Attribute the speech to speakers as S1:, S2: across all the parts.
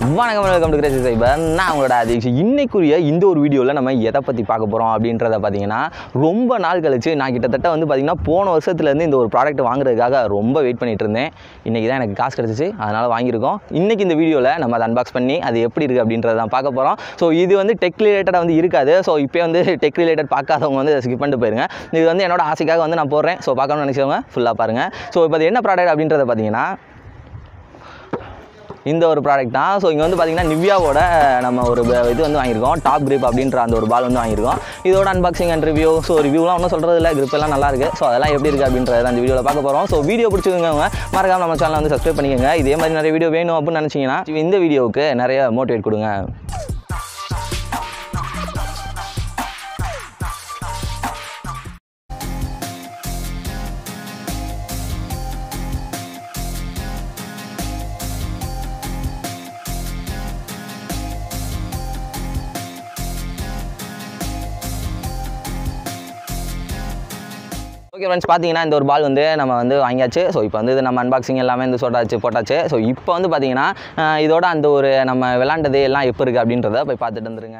S1: வணக்கம் welcome to Crazy சைபர் நான் உங்களோட அதிக்ஷ் இன்னைக்குரிய இந்த ஒரு வீடியோவில் நம்ம எதை பற்றி பார்க்க போகிறோம் அப்படின்றத பார்த்தீங்கன்னா ரொம்ப நாள் கழிச்சு நான் கிட்டத்தட்ட வந்து பார்த்தீங்கன்னா போன வருஷத்துலேருந்து இந்த ஒரு ப்ராடக்ட் வாங்குறதுக்காக ரொம்ப வெயிட் பண்ணிட்டு இருந்தேன் இன்றைக்கி தான் எனக்கு காசு கிடச்சிச்சு அதனால் வாங்கியிருக்கோம் இன்றைக்கி இந்த வீடியோவில் நம்ம அதை அன்பாக்ஸ் பண்ணி அது எப்படி இருக்குது அப்படின்றத தான் பார்க்க போகிறோம் ஸோ இது வந்து டெக் ரிலேட்டடாக வந்து இருக்காது ஸோ இப்போ வந்து டெக் ரிலேட்டட் பார்க்காதவங்க வந்து ஸ்கிப் பண்ணிட்டு போயிருங்க இது வந்து என்னோட ஆசைக்காக வந்து நான் போடுறேன் ஸோ பார்க்கணும்னு நினச்சவங்க ஃபுல்லாக பாருங்கள் ஸோ இப்போ அது என்ன ப்ராடக்ட் அப்படின்றத பார்த்தீங்கன்னா இந்த ஒரு ப்ராடக்ட் தான் ஸோ இங்கே வந்து பார்த்தீங்கன்னா நிவ்யாவோட நம்ம ஒரு ப- இது வந்து வாங்கியிருக்கோம் டாப் grip அப்படின்ற அந்த ஒரு பால் வந்து வாங்கியிருக்கோம் இதோட அன்பாக்சிங் அண்ட் ரிவ்யூ ஸோ ரிவ்யூலாம் ஒன்றும் சொல்கிறது இல்லை grip எல்லாம் நல்லா இருக்குது ஸோ அதெல்லாம் எப்படி இருக்குது அப்படின்றத அந்த வீடியோவில் பார்க்க போகிறோம் ஸோ வீடியோ பிடிச்சிருக்கவங்க மறக்காம நம்ம சேனலை வந்து சப்ஸ்கிரைப் பண்ணிக்கோங்க இதே மாதிரி நிறைய வீடியோ வேணும் அப்படின்னு நினச்சிங்கன்னா இந்த வீடியோவுக்கு நிறைய மோட்டிவேட் கொடுங்க ஓகே ஃப்ரெண்ட்ஸ் பார்த்தீங்கன்னா இந்த ஒரு பால் வந்து நம்ம வந்து வாங்கியாச்சு ஸோ இப்போ வந்து இது நம்ம அன்பாக்சிங் எல்லாமே வந்து சொட்டாச்சு போட்டாச்சு ஸோ இப்போ வந்து பார்த்தீங்கன்னா அஹ், இதோட அந்த ஒரு நம்ம விளாண்டது எல்லாம் எப்போ இருக்குது அப்படின்றத போய் பார்த்துட்டு வந்துருங்க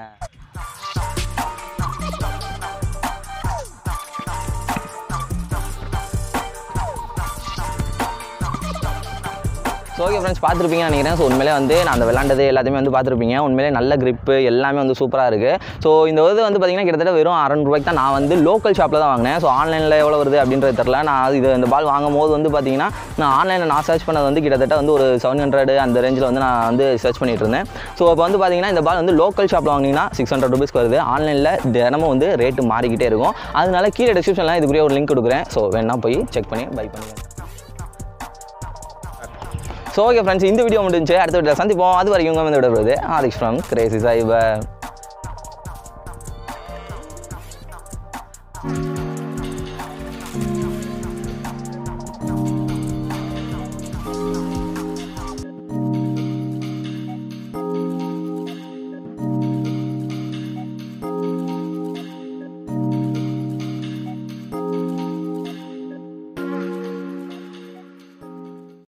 S1: ஸோ ஓகே ஃப்ரெண்ட்ஸ் பார்த்துருப்பீங்கன்னு நினைக்கிறேன் ஸோ உண்மையிலே வந்து நான் அந்த விளாண்டது எல்லாத்தையுமே வந்து பார்த்துருப்பீங்க உண்மையிலே நல்ல grip எல்லாமே வந்து சூப்பராக இருக்குது ஸோ இந்த இது வந்து பார்த்தீங்கன்னா கிட்டத்தட்ட வெறும் அறநூறுபாய்க்கு தான் நான் வந்து லோக்கல் ஷாப்பில் தான் வாங்கினேன் ஸோ ஆன்லைனில் எவ்வளோ வருது அப்படின்றது தெரில நான் இது இந்த பால் வாங்கும் போது வந்து பார்த்தீங்கன்னா நான் ஆன்லைனில் நான் சர்ச் பண்ணது வந்து கிட்டத்தட்ட வந்து ஒரு செவன் ஹண்ட்ரட் அந்த ரேஞ்சில் வந்து நான் வந்து சர்ச் பண்ணிட்டு இருந்தேன் ஸோ இப்போ வந்து பார்த்தீங்கன்னா இந்த பால் வந்து லோக்கல் ஷாப்பில் வாங்கினீங்கன்னா சிக்ஸ் ஹண்ட்ரட் ருபீஸ்க்கு வருது ஆன்லைனில் தினமும் வந்து ரேட்டு மாறிக்கிட்டே இருக்கும் அதனால கீழே டிஸ்கிரிப்ஷனில் இதுக்குரிய ஒரு லிங்க் கொடுக்குறேன் ஸோ வேணா போய் செக் பண்ணி பை பண்ணுங்கள் ஸோ ஓகே ஃப்ரெண்ட்ஸ் இந்த வீடியோ முடிஞ்சு அடுத்த வீடியோ சந்திப்போம் அது வரைக்கும் உங்க வந்து விடப்படுது ஆதிக்ஸ் ஃப்ரம் கிரேசி சாய்பர்